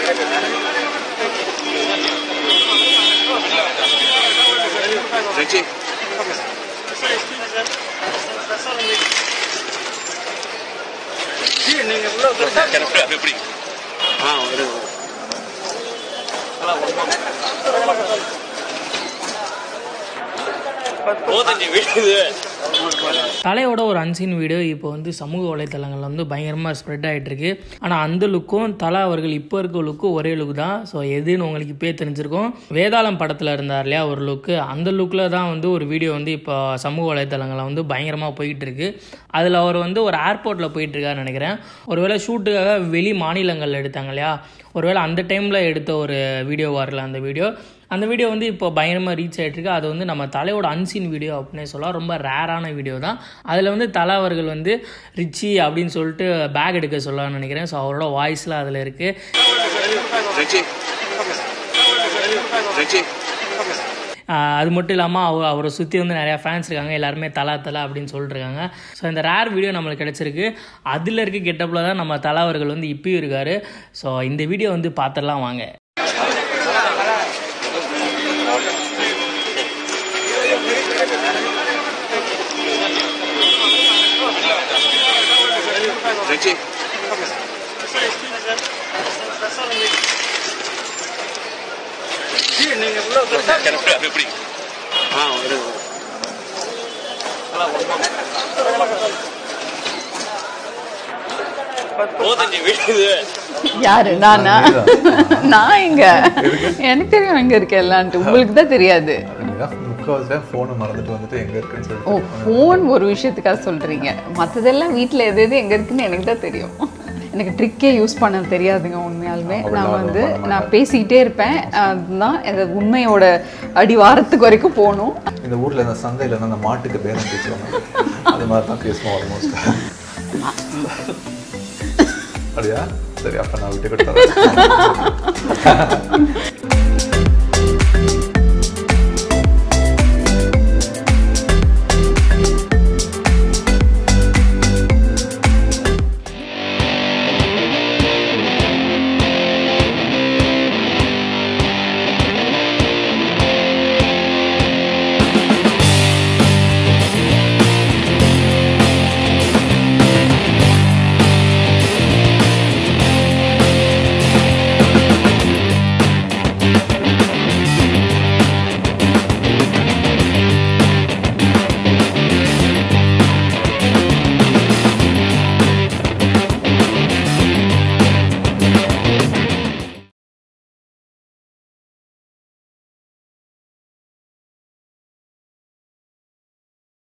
Ready? கிளம்பு, அப்படி எப்படி? ஆ வருது போதஞ்சு வீடு தலையோட ஒரு அன்சீன் வீடியோ இப்போ வந்து சமூக வலைத்தளங்களில் வந்து பயங்கரமாக ஸ்ப்ரெட் ஆகிட்டு இருக்கு ஆனால் அந்த லுக்கும் தலா அவர்கள் இப்போ இருக்க லுக்கும் ஒரே லுக் தான் ஸோ எதுன்னு உங்களுக்கு இப்போ தெரிஞ்சிருக்கும் வேதாளம் படத்தில் இருந்தார் இல்லையா ஒரு லுக்கு அந்த லுக்கில் தான் வந்து ஒரு வீடியோ வந்து இப்போ சமூக வலைத்தளங்களில் வந்து பயங்கரமாக போயிட்டு இருக்கு அதில் அவர் வந்து ஒரு ஏர்போர்ட்டில் போயிட்டு இருக்காருன்னு நினைக்கிறேன் ஒருவேளை ஷூட்டுக்காக வெளி மாநிலங்களில் எடுத்தாங்க இல்லையா ஒருவேளை அந்த டைமில் எடுத்த ஒரு வீடியோ வரல அந்த வீடியோ அந்த வீடியோ வந்து இப்போ பயங்கரமாக ரீச் ஆகிட்டுருக்கு அது வந்து நம்ம தலையோட அன்சீன் வீடியோ அப்படின்னே சொல்லலாம் ரொம்ப ரேரான வீடியோ தான் அதில் வந்து தலை அவர்கள் வந்து ரிச்சி அப்படின்னு சொல்லிட்டு பேக் எடுக்க சொல்லலாம்னு நினைக்கிறேன் ஸோ அவரோட வாய்ஸில் அதில் இருக்குது Ready? Ready? அது மட்டும் இல்லாமல் அவர் அவரை சுற்றி வந்து நிறையா ஃபேன்ஸ் இருக்காங்க எல்லாருமே தலா தலா அப்படின்னு சொல்லிட்டு இருக்காங்க ஸோ இந்த ரேர் வீடியோ நம்மளுக்கு கிடச்சிருக்கு அதில் இருக்க கெட்டப்பில் தான் நம்ம தலா அவர்கள் வந்து இப்பயும் இருக்கார் ஸோ இந்த வீடியோ வந்து பார்த்துடலாம் வாங்க Ready? கிளம்பு, அப்படி எப்படி? ஆ வருது போதஞ்சு வீடு யாரு நானா நான் எங்க எனக்கு தெரியும் எங்க இருக்க எல்லான்ட்டு உங்களுக்கு தான் தெரியாது முக்கால்வாசி ஃபோனை மறந்துட்டு வந்துட்டு எங்க இருக்குன்னு ஓ சொல்லிட்டு ஃபோன் ஒரு விஷயத்துக்காக சொல்றீங்க மத்ததெல்லாம் வீட்ல எது எது எங்க இருக்குன்னு எனக்கு தான் தெரியும் எனக்கு ட்ரிக்கே யூஸ் பண்ண தெரியாதுங்க உண்மையாலுமே நான் வந்து நான் பேசிக்கிட்டே இருப்பேன் அதுதான் இந்த உண்மையோட அடிவாரத்துக்கு வரைக்கும் போகணும் இந்த ஊர்ல இந்த சந்தையில அந்த மாட்டுக்கு பேரம் பேசுவாங்க அது மாதிரி தான் பேசுவோம் ஆல்மோஸ்ட் அப்படியா சரி அப்ப நான் விட்டு கொடுத்தேன்